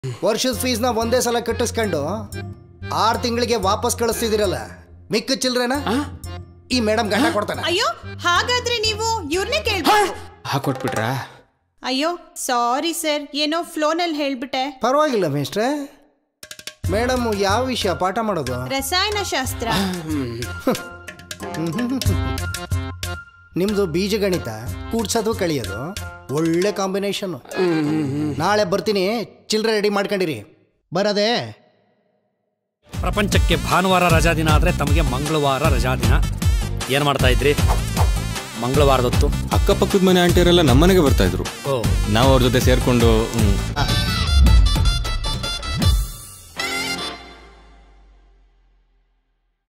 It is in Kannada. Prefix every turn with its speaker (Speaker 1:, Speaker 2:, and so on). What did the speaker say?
Speaker 1: ವರ್ಷದ ಫೀಸ್ನ ಒಂದೇ ಸಲ ಕಟ್ಟಿಸ್ಕೊಂಡು ಆರು ತಿಂಗಳಿಗೆ ವಾಪಸ್ ಕಳಿಸ್ತಿದ್ದೀರಲ್ಲ ಮಿಕ್ಕ ಚಿಲ್ರೆನ ಈ ಮೇಡಮ್ ಗಂಡ ಕೊಡ್ತಾನೆ
Speaker 2: ಅಯ್ಯೋ ಹಾಗಾದ್ರೆ ನೀವು ಇವ್ರನ್ನೇ ಕೇಳ್ಬೇಕು
Speaker 3: ಹಾಕೊಟ್ಬಿಟ್ರಾ
Speaker 2: ಅಯ್ಯೋ ಸಾರಿ ಸರ್ ಏನೋ ಫ್ಲೋನಲ್ಲಿ ಹೇಳ್ಬಿಟ್ಟೆ
Speaker 1: ಪರವಾಗಿಲ್ಲ ಮೇಷ್ಟ್ರೆ ಮೇಡಮ್ ಯಾವ ವಿಷಯ ಪಾಠ ಮಾಡೋದು
Speaker 2: ರಸಾಯನ ಶಾಸ್ತ್ರ
Speaker 1: ನಿಮ್ದು ಬೀಜಗಣಿತ ಕೂಡ್ಸೋದು ಕಳಿಯೋದು ಒಳ್ಳೆ ಕಾಂಬಿನೇಷನ್ ನಾಳೆ ಬರ್ತೀನಿ ಚಿಲ್ರೆ ರೆಡಿ ಮಾಡ್ಕೊಂಡಿರಿ ಬರದೆ
Speaker 4: ಪ್ರಪಂಚಕ್ಕೆ ಭಾನುವಾರ ರಜಾ ದಿನ ಆದರೆ ತಮಗೆ ಮಂಗಳವಾರ ರಜಾ ದಿನ ಏನು ಮಾಡ್ತಾ ಇದ್ರಿ ಮಂಗಳವಾರದೊತ್ತು
Speaker 3: ಅಕ್ಕಪಕ್ಕದ ಮನೆ ಆಂಟಿಯರೆಲ್ಲ ನಮ್ಮನೆಗೆ ಬರ್ತಾ ಇದ್ರು
Speaker 4: ಓ
Speaker 3: ನಾವು ಅವ್ರ ಜೊತೆ ಸೇರ್ಕೊಂಡು ಹ್ಮ್,